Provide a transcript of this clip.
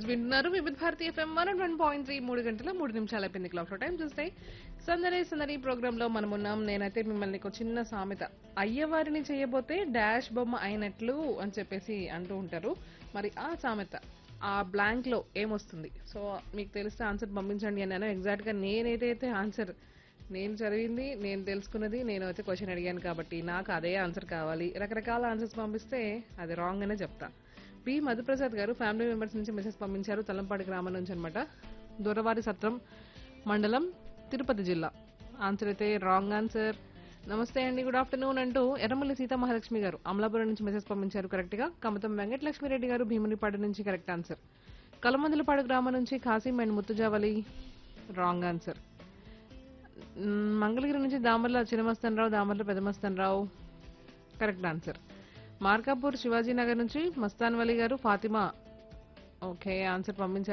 news వింటున్నారు Vividh Bharatiya FM one one point three మూడు గంటల మూడు నిమిషాలు అయిపోయింది క్లాక్ లో టైం చూస్తే సందడి సందడి ప్రోగ్రామ్ లో మనం ఉన్నాం నేనైతే మిమ్మల్ని ఒక చిన్న సామెత అయ్యవారిని చేయబోతే డాష్ బొమ్మ అయినట్లు అని చెప్పేసి అంటూ ఉంటారు మరి ఆ సామెత ఆ బ్లాంక్ లో ఏమొస్తుంది సో మీకు తెలిస్తే ఆన్సర్ పంపించండి అన్నాను ఎగ్జాక్ట్ గా నేనైతే ఆన్సర్ నేను చదివింది నేను తెలుసుకున్నది నేను అయితే క్వశ్చన్ అడిగాను కాబట్టి నాకు అదే ఆన్సర్ కావాలి రకరకాల ఆన్సర్స్ పంపిస్తే అది రాంగ్ అనే చెప్తా పి మధుప్రసాద్ గారు ఫ్యామిలీ మెంబర్స్ నుంచి మెసేజ్ పంపించారు తలంపాడి గ్రామం నుంచి అనమాట దొరవారి సత్రం మండలం తిరుపతి జిల్లా ఆన్సర్ అయితే రాంగ్ ఆన్సర్ నమస్తే అండి గుడ్ ఆఫ్టర్నూన్ అంటూ ఎర్రమల్లి సీతా మహాలక్ష్మి గారు అమలాపురం నుంచి మెసేజ్ పంపించారు కరెక్ట్ గా కమతం వెంకటలక్ష్మిరెడ్డి గారు భీమునిపాడు నుంచి కరెక్ట్ ఆన్సర్ కలమందులపాడు గ్రామం నుంచి Khasim and Muthujavali wrong answer మ్, మంగళగిరి నుంచి దామర్ల చిన్నమస్తన్ రావు దామర్ల పెద్దమస్తన్ రావు కరెక్ట్ ఆన్సర్ మార్కాపూర్ శివాజీ నగర్ నుంచి మస్తాన్ వలి గారు ఫాతిమా ఓకే ఆన్సర్ పంపించారు